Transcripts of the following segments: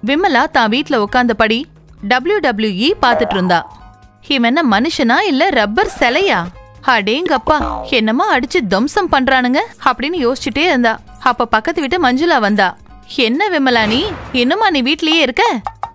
விமலா தான் வீட்ல உட்கார்ந்தபடி W WE பாத்துட்டு இருந்தா இவன் என்ன மனுஷனா இல்ல ரப்பர் சிலையா அடேங்கப்பா என்னமா அடிச்சு தம்சம் பண்றானுங்க அப்படின்னு யோசிச்சுட்டே இருந்தா அப்ப பக்கத்து வீட்டு மஞ்சுளா வந்தா என்ன விமலா நீ இன்னுமா நீ வீட்லயே இருக்க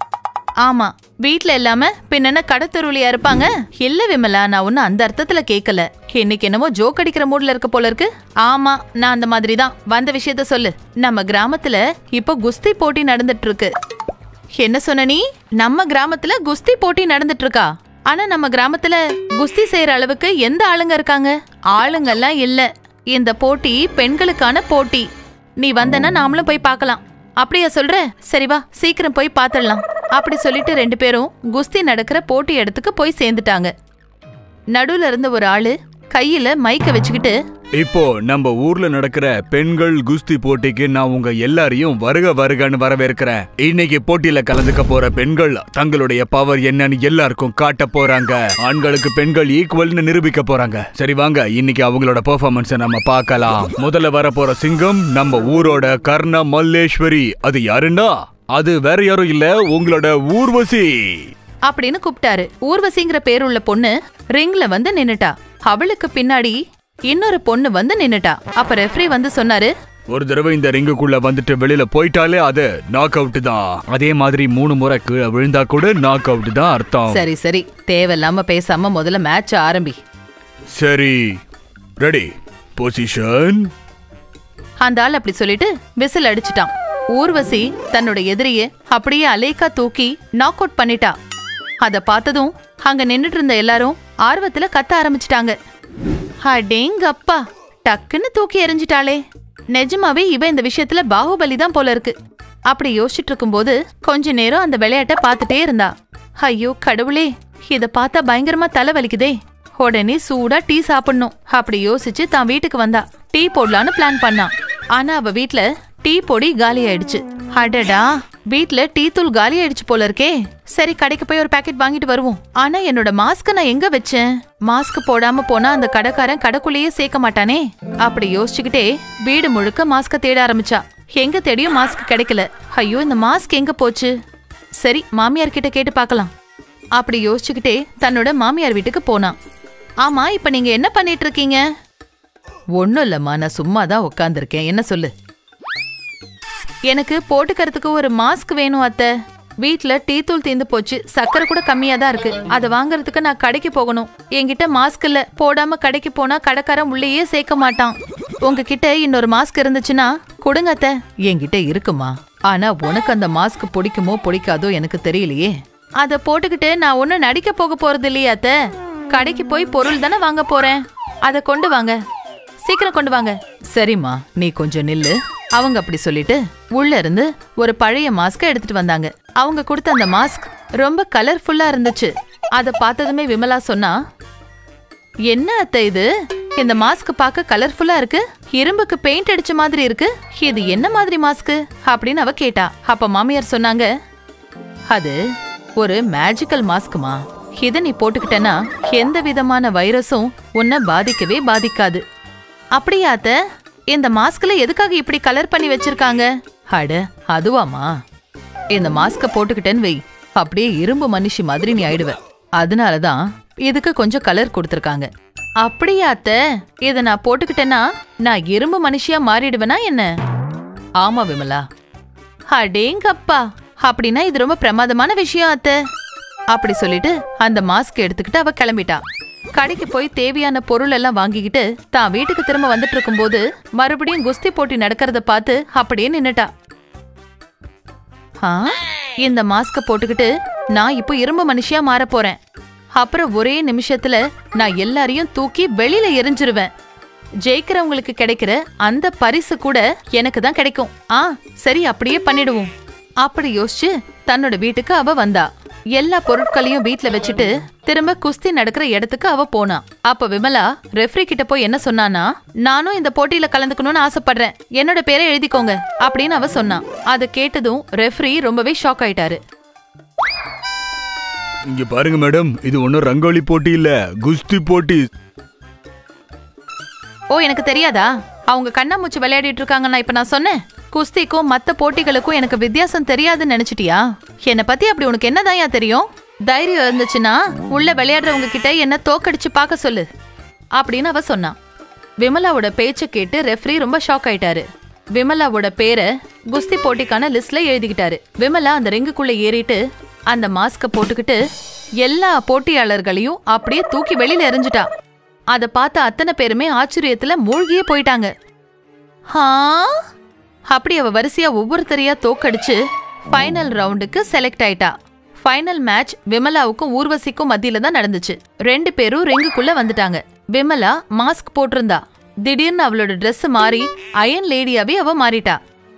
ஆமா வீட்ல இல்லாம பின்ன என்ன கடத்தருளியா இருப்பாங்க இல்ல விமலா நான் ஒன்னும் அந்த அர்த்தத்துல கேக்கல இன்னைக்கு என்னமோ ஜோக் அடிக்கிற மூட்ல இருக்க போல இருக்கு ஆமா நான் அந்த மாதிரி தான் வந்த விஷயத்த சொல்லு நம்ம கிராமத்துல இப்போ குஸ்தி போட்டி நடந்துட்டு இருக்கு என்ன சொன்ன நீ நம்ம கிராமத்துல குஸ்தி போட்டி நடந்துட்டு இருக்கா ஆனா நம்ம கிராமத்துல குஸ்தி செய்யற அளவுக்கு எந்த ஆளுங்க இருக்காங்க ஆளுங்கெல்லாம் இல்ல இந்த போட்டி பெண்களுக்கான போட்டி நீ வந்தனா நாமளும் போய் பார்க்கலாம் அப்படியா சொல்ற சரி வா சீக்கிரம் போய் பார்த்துடலாம் அப்படி சொல்லிட்டு ரெண்டு பேரும் குஸ்தி நடக்கிற போட்டி இடத்துக்கு போய் சேர்ந்துட்டாங்க நடுவுல இருந்த ஒரு ஆளு கையில மைக்க வச்சுக்கிட்டு இப்போ நம்ம ஊர்ல நடக்கிற பெண்கள் குஸ்தி போட்டிக்கு நான் உங்க எல்லாரையும் வருக வருகன்னு வரவேற்கிறேன் இன்னைக்கு போட்டியில கலந்துக்க போற பெண்கள் தங்களுடைய பவர் என்னன்னு எல்லாருக்கும் காட்ட போறாங்க ஆண்களுக்கு பெண்கள் ஈக்குவல்னு நிரூபிக்க போறாங்க சரி வாங்க இன்னைக்கு அவங்களோட பெர்ஃபார்மன்ஸ நம்ம பார்க்கலாம் முதல்ல வர போற சிங்கம் நம்ம ஊரோட கர்ண மல்லேஸ்வரி அது யாருன்னா அது வேற யாரும் இல்ல உங்களோட ஊர்வசி அப்படின்னு கூப்பிட்டாரு ஊர்வசிங்கிற பேருள்ள பொண்ணு ரிங்ல வந்து நின்னுட்டா அவளுக்கு பின்னாடி இன்னொரு பொண்ணு வந்து நின்னுட்டா அப்ப ரெஃப்ரி வந்து சொன்னாரு ஒரு தடவை இந்த ரிங்குக்குள்ள வந்துட்டு வெளியில போயிட்டாலே அது நாக் அவுட் தான் அதே மாதிரி மூணு முறை கீழே விழுந்தா கூட நாக் அவுட் தான் அர்த்தம் சரி சரி தேவையில்லாம பேசாம முதல்ல மேட்ச் ஆரம்பி சரி ரெடி பொசிஷன் அந்த ஆள் அப்படி சொல்லிட்டு விசில் அடிச்சிட்டான் ஊர்வசி தன்னோட எதிரிய அப்படியே அலேக்கா தூக்கி நாக் அவுட் பண்ணிட்டா அத பார்த்ததும் அங்க நின்னுட்டு இருந்த எல்லாரும் ஆர்வத்துல கத்த ஆரம்பிச்சிட்டாங்க அடேங்கப்பா டக்குன்னு தூக்கி எறிஞ்சிட்டாளே நிஜமாவே இவ இந்த விஷயத்துல பாகுபலி தான் போல இருக்கு அப்படி யோசிச்சுட்டு இருக்கும்போது கொஞ்ச நேரம் அந்த விளையாட்டை பார்த்துட்டே இருந்தா ஐயோ கடவுளே இத பார்த்தா பயங்கரமா தலை வலிக்குதே உடனே சூடா டீ சாப்பிடணும் அப்படி யோசிச்சு தான் வீட்டுக்கு வந்தா டீ போடலான்னு பிளான் பண்ணான் ஆனா அவ வீட்ல டீ பொடி காலி ஆயிடுச்சு அடடா வீட்ல டீ தூள் காலி ஆயிடுச்சு போல இருக்கே சரி கடைக்கு போய் ஒரு பாக்கெட் வாங்கிட்டு வருவோம் ஆனா என்னோட மாஸ்க் நான் எங்க வச்சேன் மாஸ்க் போடாம போனா அந்த கடைக்காரன் கடைக்குள்ளேயே சேர்க்க மாட்டானே அப்படி யோசிச்சுக்கிட்டே வீடு முழுக்க மாஸ்க தேட ஆரம்பிச்சா எங்க தேடியும் மாஸ்க் கிடைக்கல ஐயோ இந்த மாஸ்க் எங்க போச்சு சரி மாமியார் கிட்ட கேட்டு பார்க்கலாம் அப்படி யோசிச்சுக்கிட்டே தன்னோட மாமியார் வீட்டுக்கு போனான் ஆமா இப்ப நீங்க என்ன பண்ணிட்டு இருக்கீங்க ஒன்னும் இல்லம்மா நான் சும்மா தான் உட்காந்துருக்கேன் என்ன சொல்லு எனக்கு போட்டுக்கிறதுக்கு ஒரு மாஸ்க் வேணும் அத்தை வீட்ல டீ தூள் தீந்து போச்சு சக்கரை கூட கம்மியா தான் இருக்கு அதை வாங்குறதுக்கு நான் கடைக்கு போகணும் என்கிட்ட மாஸ்க் இல்ல போடாம கடைக்கு போனா கடைக்காரன் உள்ளேயே சேர்க்க மாட்டான் உங்ககிட்ட இன்னொரு மாஸ்க் இருந்துச்சுன்னா கொடுங்க அத்தை என்கிட்ட இருக்குமா ஆனா உனக்கு அந்த மாஸ்க் பிடிக்குமோ பிடிக்காதோ எனக்கு தெரியலையே அத போட்டுக்கிட்டு நான் ஒன்னும் நடிக்க போக போறது இல்லையா அத்தை கடைக்கு போய் பொருள் தானே வாங்க போறேன் அதை கொண்டு வாங்க சீக்கிரம் கொண்டு வாங்க சரிம்மா நீ கொஞ்சம் நில்லு அவங்க அப்படி சொல்லிட்டு உள்ள இருந்து ஒரு பழைய மாஸ்க எடுத்துட்டு வந்தாங்க அவங்க கொடுத்த அந்த மாஸ்க் ரொம்ப கலர்ஃபுல்லா இருந்துச்சு அத பார்த்ததுமே விமலா சொன்னா என்ன அத்தை இது இந்த மாஸ்க் பார்க்க கலர்ஃபுல்லா இருக்கு இரும்புக்கு பெயிண்ட் அடிச்ச மாதிரி இருக்கு இது என்ன மாதிரி மாஸ்க் அப்படின்னு அவ கேட்டா அப்ப மாமியார் சொன்னாங்க அது ஒரு மேஜிக்கல் மாஸ்க்குமா இதை நீ போட்டுக்கிட்டனா எந்த விதமான வைரஸும் உன்னை பாதிக்கவே பாதிக்காது அப்படியா அத்த இந்த மாஸ்க்ல எதுக்காக இப்படி கலர் பண்ணி வச்சிருக்காங்க அட அதுவாமா இந்த மாஸ்க போட்டுக்கிட்டேன்னு வை அப்படியே இரும்பு மனுஷி மாதிரி நீ ஆயிடுவ அதனாலதான் இதுக்கு கொஞ்சம் கலர் கொடுத்துருக்காங்க அப்படியா அத்த இத நான் போட்டுக்கிட்டேன்னா நான் இரும்பு மனுஷியா மாறிடுவேனா என்ன ஆமா விமலா அடேங்கப்பா அப்படின்னா இது ரொம்ப பிரமாதமான விஷயம் அத்த அப்படி சொல்லிட்டு அந்த மாஸ்க் எடுத்துக்கிட்டு அவ கிளம்பிட்டா கடைக்கு போய் தேவையான பொருள் எல்லாம் வாங்கிக்கிட்டு தான் வீட்டுக்கு திரும்ப வந்துட்டு இருக்கும்போது மறுபடியும் குஸ்தி போட்டி நடக்கிறத பார்த்து அப்படியே நின்னுட்டா ஆ இந்த மாஸ்க போட்டுக்கிட்டு நான் இப்போ இரும்பு மனுஷியா மாற போறேன் அப்புறம் ஒரே நிமிஷத்துல நான் எல்லாரையும் தூக்கி வெளியில எரிஞ்சிருவேன் ஜெயிக்கிறவங்களுக்கு கிடைக்கிற அந்த பரிசு கூட எனக்கு தான் கிடைக்கும் ஆ சரி அப்படியே பண்ணிடுவோம் அப்படி யோசிச்சு தன்னோட வீட்டுக்கு அவ வந்தா எல்லா பொருட்களையும் வீட்ல வச்சுட்டு திரும்ப குஸ்தி நடக்கிற இடத்துக்கு அவ போனா அப்ப விமலா ரெஃப்ரி கிட்ட போய் என்ன சொன்னானா நானும் இந்த போட்டியில கலந்துக்கணும்னு ஆசைப்படுறேன் என்னோட பேரை எழுதிக்கோங்க அப்படின்னு அவ சொன்னா அதை கேட்டதும் ரெஃப்ரி ரொம்பவே ஷாக் ஆயிட்டாரு இங்க பாருங்க மேடம் இது ஒன்றும் ரங்கோலி போட்டி இல்ல குஸ்தி போட்டி ஓ எனக்கு தெரியாதா அவங்க கண்ணாமூச்சி விளையாடிட்டு இருக்காங்க நான் இப்ப நான் சொன்னேன் குஸ்திக்கும் மத்த போட்டிகளுக்கும் எனக்கு வித்தியாசம் தெரியாதுன்னு நினைச்சிட்டியா என்னை பத்தி அப்படி உனக்கு என்னதான் தெரியும் தைரியம் இருந்துச்சுன்னா உள்ள விளையாடுறவங்க கிட்ட என்ன தோக்கடிச்சு பார்க்க சொல்லு அப்படின்னு அவ சொன்னான் விமலாவோட பேச்ச கேட்டு ரெஃப்ரி ரொம்ப ஷாக் ஆயிட்டாரு விமலாவோட பேரை குஸ்தி போட்டிக்கான லிஸ்ட்ல எழுதிக்கிட்டாரு விமலா அந்த ரிங்குக்குள்ள ஏறிட்டு அந்த மாஸ்க போட்டுக்கிட்டு எல்லா போட்டியாளர்களையும் அப்படியே தூக்கி வெளியில எறிஞ்சிட்டா அத பார்த்த அத்தனை பேருமே ஆச்சரியத்துல மூழ்கியே போயிட்டாங்க ஹா அப்படி அவ வரிசையா ஒவ்வொருத்தரையா தோக்கடிச்சு ஃபைனல் ரவுண்டுக்கு செலக்ட் ஆயிட்டா ஃபைனல் மேட்ச் விமலாவுக்கும் ஊர்வசிக்கும் மத்தியில தான் நடந்துச்சு ரெண்டு பேரும் ரிங்குக்குள்ள வந்துட்டாங்க விமலா மாஸ்க் போட்டிருந்தா திடீர்னு அவளோட Dress மாறி அயன் லேடியாவே அவ மாறிட்டா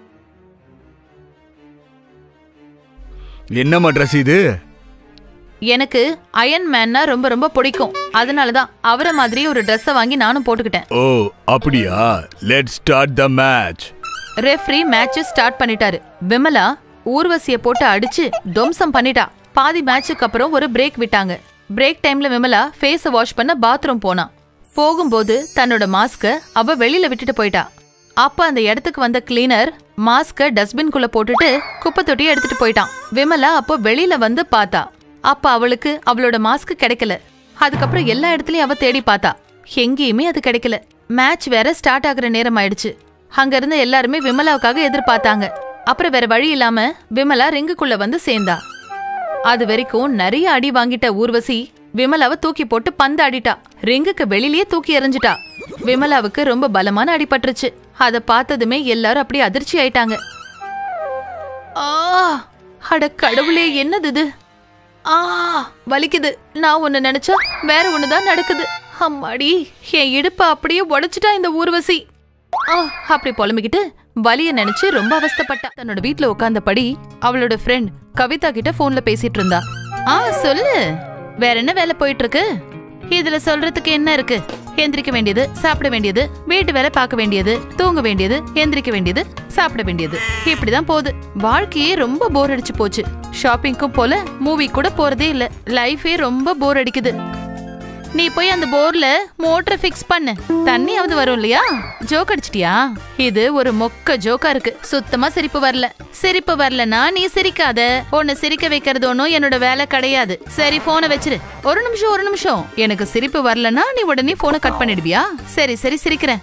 என்னம்மா ட்ரெஸ் இது எனக்கு அயன் மேன்னா ரொம்ப ரொம்ப பிடிக்கும் அதனால தான் அவரை மாதிரி ஒரு Dress-அ வாங்கி நானும் போட்டுக்கிட்டேன் ஓ அப்படியா let start the match referee match start பண்ணிட்டாரு விமலா ஊர்வசிய போட்டு அடிச்சு துவம்சம் பண்ணிட்டா பாதி மேட்சுக்கு அப்புறம் ஒரு பிரேக் விட்டாங்க பிரேக் டைம்ல விமலா ஃபேஸ வாஷ் பண்ண பாத்ரூம் போனா போகும்போது தன்னோட மாஸ்க அவ வெளியில விட்டுட்டு போயிட்டா அப்ப அந்த இடத்துக்கு வந்த கிளீனர் மாஸ்க டஸ்ட்பின்குள்ள போட்டுட்டு குப்பை தொட்டியை எடுத்துட்டு போயிட்டான் விமலா அப்போ வெளியில வந்து பார்த்தா அப்ப அவளுக்கு அவளோட மாஸ்க் கிடைக்கல அதுக்கப்புறம் எல்லா இடத்துலயும் அவ தேடி பார்த்தா எங்கேயுமே அது கிடைக்கல மேட்ச் வேற ஸ்டார்ட் ஆகுற நேரம் ஆயிடுச்சு அங்க இருந்த எல்லாருமே விமலாவுக்காக எதிர்பார்த்தாங்க அப்புறம் வேற வழி இல்லாம விமலா ரிங்குக்குள்ள வந்து சேர்ந்தா அது வரைக்கும் நிறைய அடி வாங்கிட்ட ஊர்வசி விமலாவை தூக்கி போட்டு பந்து அடிட்டா ரிங்குக்கு வெளியிலேயே தூக்கி எறிஞ்சிட்டா விமலாவுக்கு ரொம்ப பலமான அடிபட்டுருச்சு அத பார்த்ததுமே எல்லாரும் அப்படியே அதிர்ச்சி ஆயிட்டாங்க ஆ அட கடவுளே என்னது இது ஆ வலிக்குது நான் ஒன்னு நினைச்சா வேற ஒண்ணுதான் நடக்குது அம்மாடி என் இடுப்ப அப்படியே உடைச்சிட்டா இந்த ஊர்வசி ஆ அப்படி புலம்பிக்கிட்டு வலிய நினைச்சு ரொம்ப அவஸ்தைப்பட்டா தன்னோட வீட்ல உட்கார்ந்தபடி அவளோட ஃப்ரெண்ட் கவிதா கிட்ட போன்ல பேசிட்டு இருந்தா ஆ சொல்லு வேற என்ன வேலை போயிட்டு இருக்கு இதுல சொல்றதுக்கு என்ன இருக்கு எந்திரிக்க வேண்டியது சாப்பிட வேண்டியது வீட்டு வேலை பார்க்க வேண்டியது தூங்க வேண்டியது எந்திரிக்க வேண்டியது சாப்பிட வேண்டியது இப்படிதான் போகுது வாழ்க்கையே ரொம்ப போர் அடிச்சு போச்சு ஷாப்பிங்க்கும் போல மூவி கூட போறதே இல்ல லைஃபே ரொம்ப போர் அடிக்குது நீ போய் அந்த போர்ல மோட்டர் ஃபிக்ஸ் பண்ணு தண்ணியாவது வரும் இல்லையா ஜோக் அடிச்சிட்டியா இது ஒரு மொக்க ஜோக்கா இருக்கு சுத்தமா சிரிப்பு வரல சிரிப்பு வரலனா நீ சிரிக்காத உன்னை சிரிக்க வைக்கிறது ஒன்றும் என்னோட வேலை கிடையாது சரி போனை வச்சிரு ஒரு நிமிஷம் ஒரு நிமிஷம் எனக்கு சிரிப்பு வரலனா நீ உடனே போனை கட் பண்ணிடுவியா சரி சரி சிரிக்கிறேன்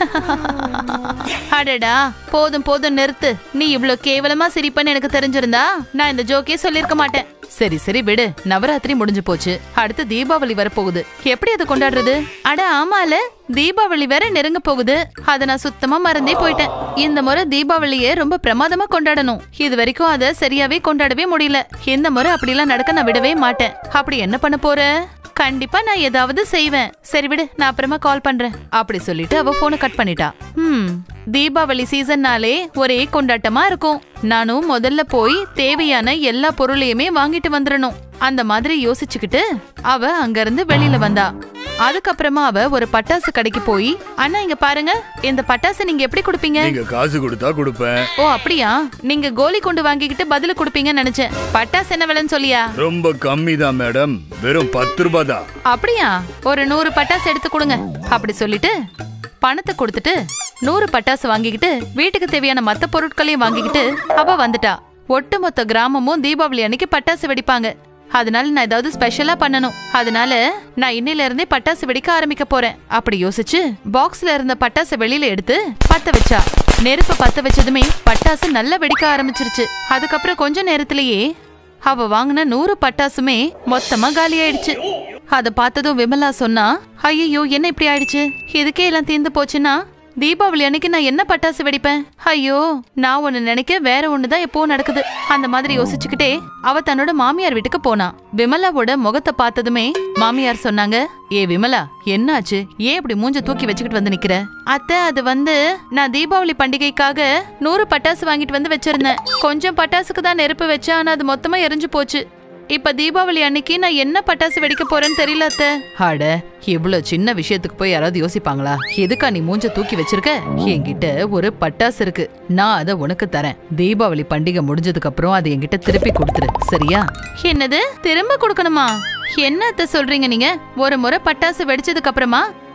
அடடா போதும் போதும் நிறுத்து நீ இவ்ளோ கேவலமா சிரிப்பன்னு எனக்கு தெரிஞ்சிருந்தா நான் இந்த ஜோக்கே சொல்லிருக்க மாட்டேன் சரி சரி விடு நவராத்திரி முடிஞ்சு போச்சு அடுத்து தீபாவளி வரப்போகுது எப்படி அதை கொண்டாடுறது அட ஆமால தீபாவளி வேற நெருங்க போகுது அத நான் சுத்தமா மறந்தே போயிட்டேன் இந்த முறை தீபாவளியை ரொம்ப பிரமாதமா கொண்டாடணும் இது வரைக்கும் அத சரியாவே கொண்டாடவே முடியல இந்த முறை அப்படிலாம் நடக்க நான் விடவே மாட்டேன் அப்படி என்ன பண்ண போற கண்டிப்பா நான் ஏதாவது செய்வேன் சரி விடு நான் அப்புறமா கால் பண்றேன் அப்படி சொல்லிட்டு அவ போனை கட் பண்ணிட்டா ம் தீபாவளி சீசன்னாலே ஒரே கொண்டாட்டமா இருக்கும் நானும் முதல்ல போய் தேவையான எல்லா பொருளையுமே வாங்கிட்டு வந்துடணும் அந்த மாதிரி யோசிச்சுக்கிட்டு அவ அங்க இருந்து வெளியில வந்தா அதுக்கப்புறமா அவ ஒரு பட்டாசு கடைக்கு போய் அண்ணா இங்க பாருங்க இந்த பட்டாசு நீங்க எப்படி கொடுப்பீங்க நீங்க காசு கொடுத்தா கொடுப்பேன் ஓ அப்படியா நீங்க கோலி கொண்டு வாங்கிக்கிட்டு பதில கொடுப்பீங்கன்னு நினைச்சேன் பட்டாசு என்ன விலைன்னு சொல்லியா ரொம்ப கம்மி தான் மேடம் வெறும் பத்து ரூபாய் தான் அப்படியா ஒரு நூறு பட்டாசு எடுத்து கொடுங்க அப்படி சொல்லிட்டு பணத்தை கொடுத்துட்டு நூறு பட்டாசு வாங்கிக்கிட்டு வீட்டுக்கு தேவையான மத்த பொருட்களையும் வாங்கிக்கிட்டு அவ வந்துட்டா ஒட்டுமொத்த கிராமமும் தீபாவளி அன்னைக்கு பட்டாசு வெடிப்பாங்க அதனால நான் ஏதாவது ஸ்பெஷலா பண்ணணும் அதனால நான் இன்னையில இருந்தே பட்டாசு வெடிக்க ஆரம்பிக்க போறேன் அப்படி யோசிச்சு பாக்ஸ்ல இருந்த பட்டாசு வெளியில எடுத்து பத்த வச்சா நெருப்பு பத்த வச்சதுமே பட்டாசு நல்லா வெடிக்க ஆரம்பிச்சிருச்சு அதுக்கப்புறம் கொஞ்ச நேரத்திலேயே அவ வாங்கின நூறு பட்டாசுமே மொத்தமா காலி ஆயிடுச்சு அத பார்த்ததும் விமலா சொன்னா ஐயோ என்ன இப்படி ஆயிடுச்சு இதுக்கே எல்லாம் தீர்ந்து போச்சுன்னா தீபாவளி அன்னைக்கு நான் என்ன பட்டாசு வெடிப்பேன் ஐயோ நான் ஒண்ணு நினைக்க வேற ஒண்ணுதான் எப்போ நடக்குது அந்த மாதிரி யோசிச்சுக்கிட்டே அவ தன்னோட மாமியார் வீட்டுக்கு போனா விமலாவோட முகத்தை பார்த்ததுமே மாமியார் சொன்னாங்க ஏ விமலா என்னாச்சு ஏன் இப்படி மூஞ்ச தூக்கி வச்சுக்கிட்டு வந்து நிக்கிற அத்தை அது வந்து நான் தீபாவளி பண்டிகைக்காக நூறு பட்டாசு வாங்கிட்டு வந்து வச்சிருந்தேன் கொஞ்சம் பட்டாசுக்கு தான் நெருப்பு வச்சேன் ஆனா அது மொத்தமா எரிஞ்சு போச்சு இப்ப தீபாவளி அன்னைக்கு நான் என்ன பட்டாசு வெடிக்க போறேன்னு தெரியல அத்தை அட இவ்வளவு சின்ன விஷயத்துக்கு போய் யாராவது யோசிப்பாங்களா எதுக்கா நீ மூஞ்ச தூக்கி வச்சிருக்க என்கிட்ட ஒரு பட்டாசு இருக்கு நான் அதை உனக்கு தரேன் தீபாவளி பண்டிகை முடிஞ்சதுக்கு அப்புறம் அதை என்கிட்ட திருப்பி கொடுத்துரு சரியா என்னது திரும்ப கொடுக்கணுமா என்ன அத்தை சொல்றீங்க நீங்க ஒரு முறை பட்டாசு வெடிச்சதுக்கு அப்புறமா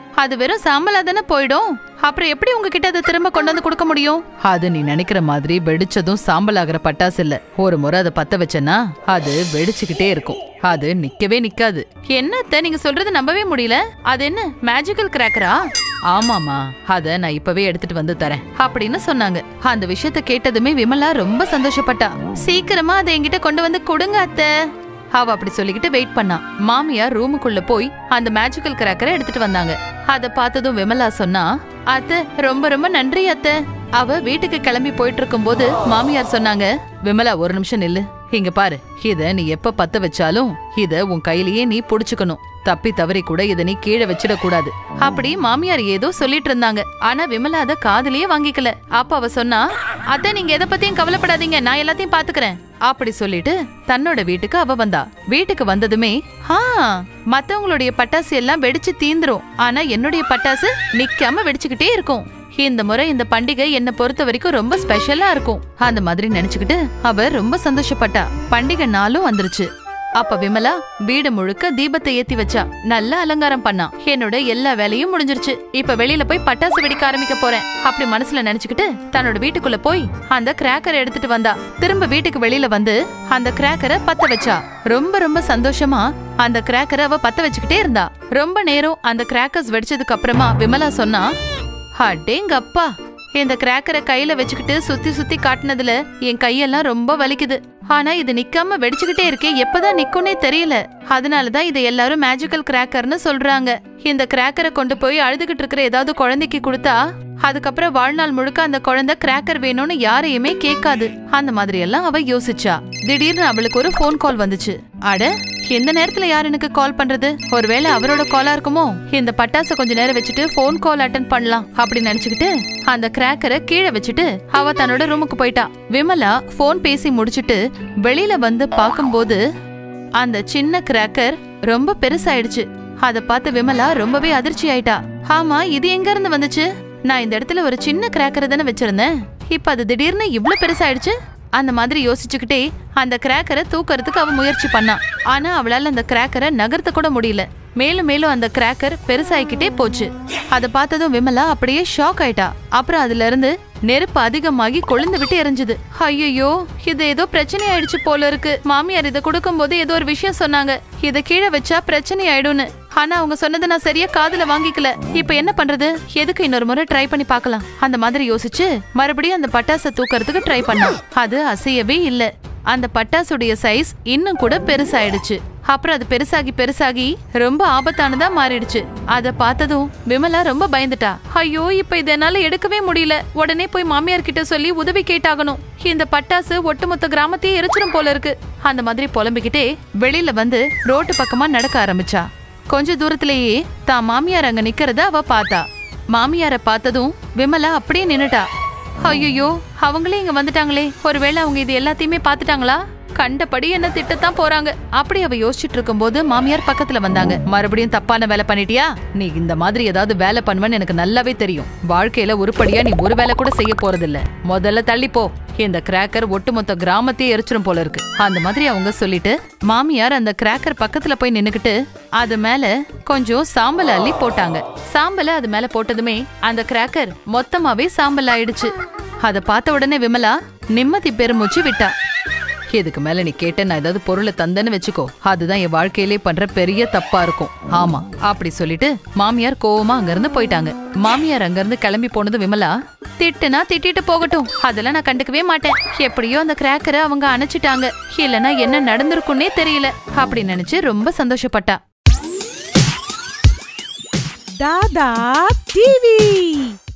அது வெறும் சாம்பலா தானே போயிடும் அப்புறம் எப்படி உங்ககிட்ட அதை திரும்ப கொண்டு வந்து கொடுக்க முடியும் அது நீ நினைக்கிற மாதிரி வெடிச்சதும் சாம்பல் ஆகிற பட்டாசு இல்ல ஒரு முறை அதை பத்த வச்சனா அது வெடிச்சுக்கிட்டே இருக்கும் அது நிக்கவே நிக்காது என்னத்த நீங்க சொல்றது நம்பவே முடியல அது என்ன மேஜிக்கல் கிராக்கரா ஆமாமா அத நான் இப்பவே எடுத்துட்டு வந்து தரேன் அப்படின்னு சொன்னாங்க அந்த விஷயத்த கேட்டதுமே விமலா ரொம்ப சந்தோஷப்பட்டா சீக்கிரமா அதை என்கிட்ட கொண்டு வந்து கொடுங்க அத்தை அவ அப்படி சொல்லிக்கிட்டு வெயிட் பண்ணா மாமியார் ரூமுக்குள்ள போய் அந்த மேஜிக்கல் கிராக்கரை எடுத்துட்டு வந்தாங்க அத பார்த்ததும் விமலா சொன்னா அத்தை ரொம்ப ரொம்ப நன்றி அத்தை அவ வீட்டுக்கு கிளம்பி போயிட்டு இருக்கும்போது மாமியார் சொன்னாங்க விமலா ஒரு நிமிஷம் நில்லு இங்க பாரு இத நீ எப்ப பத்த வச்சாலும் இத உன் கையிலேயே நீ புடிச்சுக்கணும் தப்பி தவறி கூட இத நீ கீழே வச்சிட கூடாது அப்படி மாமியார் ஏதோ சொல்லிட்டு இருந்தாங்க ஆனா விமலா அத காதுலயே வாங்கிக்கல அப்ப அவ சொன்னா அத்தை நீங்க எதை பத்தியும் கவலைப்படாதீங்க நான் எல்லாத்தையும் பாத்துக்கிறேன் அப்படி சொல்லிட்டு தன்னோட வீட்டுக்கு அவ வந்தா வீட்டுக்கு வந்ததுமே ஆ மத்தவங்களுடைய பட்டாசு எல்லாம் வெடிச்சு தீந்துரும் ஆனா என்னுடைய பட்டாசு நிக்காம வெடிச்சுக்கிட்டே இருக்கும் இந்த முறை இந்த பண்டிகை என்ன பொறுத்த வரைக்கும் ரொம்ப ஸ்பெஷலா இருக்கும் அந்த மாதிரி நினைச்சுக்கிட்டு அவ ரொம்ப சந்தோஷப்பட்டா பண்டிகை நாளும் வந்துருச்சு அப்ப விமலா வீடு முழுக்க தீபத்தை ஏத்தி வச்சா நல்ல அலங்காரம் பண்ணா என்னோட எல்லா வேலையும் முடிஞ்சிருச்சு இப்ப வெளியில போய் பட்டாசு வெடிக்க ஆரம்பிக்க போறேன் அப்படி மனசுல நினைச்சுக்கிட்டு தன்னோட வீட்டுக்குள்ள போய் அந்த கிராக்கரை எடுத்துட்டு வந்தா திரும்ப வீட்டுக்கு வெளியில வந்து அந்த கிராக்கரை பத்த வச்சா ரொம்ப ரொம்ப சந்தோஷமா அந்த கிராக்கரை அவ பத்த வச்சுக்கிட்டே இருந்தா ரொம்ப நேரம் அந்த கிராக்கர்ஸ் வெடிச்சதுக்கு அப்புறமா விமலா சொன்னா அடேங்கப்பா இந்த கிராக்கரை கையில வச்சுக்கிட்டு சுத்தி சுத்தி காட்டுனதுல என் கையெல்லாம் ரொம்ப வலிக்குது ஆனா இது நிக்காம வெடிச்சுக்கிட்டே இருக்கே எப்பதான் நிக்கும்னே தெரியல அதனாலதான் இதை எல்லாரும் மேஜிக்கல் கிராக்கர்னு சொல்றாங்க இந்த கிராக்கரை கொண்டு போய் அழுதுகிட்டு இருக்கிற ஏதாவது குழந்தைக்கு கொடுத்தா அதுக்கப்புறம் வாழ்நாள் முழுக்க அந்த குழந்தை கிராக்கர் வேணும்னு யாரையுமே கேட்காது அந்த மாதிரி எல்லாம் அவ யோசிச்சா திடீர்னு அவளுக்கு ஒரு ஃபோன் கால் வந்துச்சு அட எந்த நேரத்துல யார் எனக்கு கால் பண்றது ஒருவேளை அவரோட காலா இருக்குமோ இந்த பட்டாசை கொஞ்ச நேரம் வச்சுட்டு ஃபோன் கால் அட்டன் பண்ணலாம் அப்படி நினைச்சுக்கிட்டு அந்த கிராக்கரை கீழே வச்சுட்டு அவ தன்னோட ரூமுக்கு போயிட்டா விமலா ஃபோன் பேசி முடிச்சிட்டு வெளியில வந்து பார்க்கும்போது அந்த சின்ன கிராக்கர் ரொம்ப பெருசாயிடுச்சு அத பார்த்து விமலா ரொம்பவே அதிர்ச்சி ஆயிட்டா ஆமா இது எங்க இருந்து வந்துச்சு நான் இந்த இடத்துல ஒரு சின்ன கிராக்கர் தானே வச்சிருந்தேன் இப்ப அது திடீர்னு இவ்ளோ பெருசாயிடுச்சு அந்த மாதிரி யோசிச்சுக்கிட்டே அந்த கிராக்கரை தூக்கறதுக்கு அவ முயற்சி பண்ணா ஆனா அவளால அந்த கிராக்கரை நகர்த்த கூட முடியல மேலும் மேலும் அந்த கிராக்கர் பெருசாயிக்கிட்டே போச்சு அதை பார்த்ததும் விமலா அப்படியே ஷாக் ஆயிட்டா அப்புறம் அதுல இருந்து நெருப்பு அதிகமாகி கொழுந்து விட்டு எரிஞ்சுது ஐயோ இது ஏதோ பிரச்சனை ஆயிடுச்சு போல இருக்கு மாமியார் இதை கொடுக்கும்போது ஏதோ ஒரு விஷயம் சொன்னாங்க இதை கீழே வச்சா பிரச்சனை ஆயிடும்னு ஆனா அவங்க சொன்னதை நான் சரியா காதுல வாங்கிக்கல இப்ப என்ன பண்றது எதுக்கு இன்னொரு முறை ட்ரை பண்ணி பார்க்கலாம் அந்த மாதிரி யோசிச்சு மறுபடியும் அந்த பட்டாசை தூக்கறதுக்கு ட்ரை பண்ணா அது அசையவே இல்ல அந்த பட்டாசுடைய சைஸ் இன்னும் கூட பெருசாயிடுச்சு அப்புறம் அது பெருசாகி பெருசாகி ரொம்ப ஆபத்தானதா மாறிடுச்சு அத பார்த்ததும் விமலா ரொம்ப பயந்துட்டா ஐயோ இப்ப இத என்னால எடுக்கவே முடியல உடனே போய் மாமியார் கிட்ட சொல்லி உதவி கேட்டாகணும் இந்த பட்டாசு ஒட்டுமொத்த கிராமத்தையே எரிச்சிடும் போல இருக்கு அந்த மாதிரி புலம்பிக்கிட்டே வெளியில வந்து ரோட்டு பக்கமா நடக்க ஆரம்பிச்சா கொஞ்ச தூரத்திலேயே தான் மாமியார் அங்க நிக்கிறத அவ பார்த்தா மாமியார பார்த்ததும் விமலா அப்படியே நின்னுட்டா ஐயோ அவங்களே இங்க வந்துட்டாங்களே ஒருவேளை அவங்க இது எல்லாத்தையுமே பார்த்துட்டாங்களா கண்டபடி என்ன திட்டத்தான் போறாங்க அப்படி அவ யோசிச்சுட்டு இருக்கும்போது மாமியார் பக்கத்துல வந்தாங்க மறுபடியும் தப்பான வேலை பண்ணிட்டியா நீ இந்த மாதிரி ஏதாவது வேலை பண்ணுவேன்னு எனக்கு நல்லாவே தெரியும் வாழ்க்கையில உருப்படியா நீ ஒரு வேலை கூட செய்ய போறதில்ல முதல்ல தள்ளி போ இந்த கிராக்கர் ஒட்டுமொத்த கிராமத்தையே எரிச்சிடும் போல இருக்கு அந்த மாதிரி அவங்க சொல்லிட்டு மாமியார் அந்த கிராக்கர் பக்கத்துல போய் நின்னுக்கிட்டு அது மேல கொஞ்சம் சாம்பல் அள்ளி போட்டாங்க சாம்பலை அது மேல போட்டதுமே அந்த கிராக்கர் மொத்தமாவே சாம்பல் ஆயிடுச்சு அத பார்த்த உடனே விமலா நிம்மதி பெருமூச்சு விட்டா இதுக்கு மேல நீ கேட்ட நான் ஏதாவது பொருளை தந்தேன்னு வச்சுக்கோ அதுதான் என் வாழ்க்கையிலே பண்ற பெரிய தப்பா இருக்கும் ஆமா அப்படி சொல்லிட்டு மாமியார் கோவமா அங்கிருந்து போயிட்டாங்க மாமியார் அங்கிருந்து கிளம்பி போனது விமலா திட்டுனா திட்டிட்டு போகட்டும் அதெல்லாம் நான் கண்டுக்கவே மாட்டேன் எப்படியோ அந்த கிராக்கரை அவங்க அணைச்சிட்டாங்க இல்லனா என்ன நடந்திருக்குன்னே தெரியல அப்படி நினைச்சு ரொம்ப சந்தோஷப்பட்டா Dada TV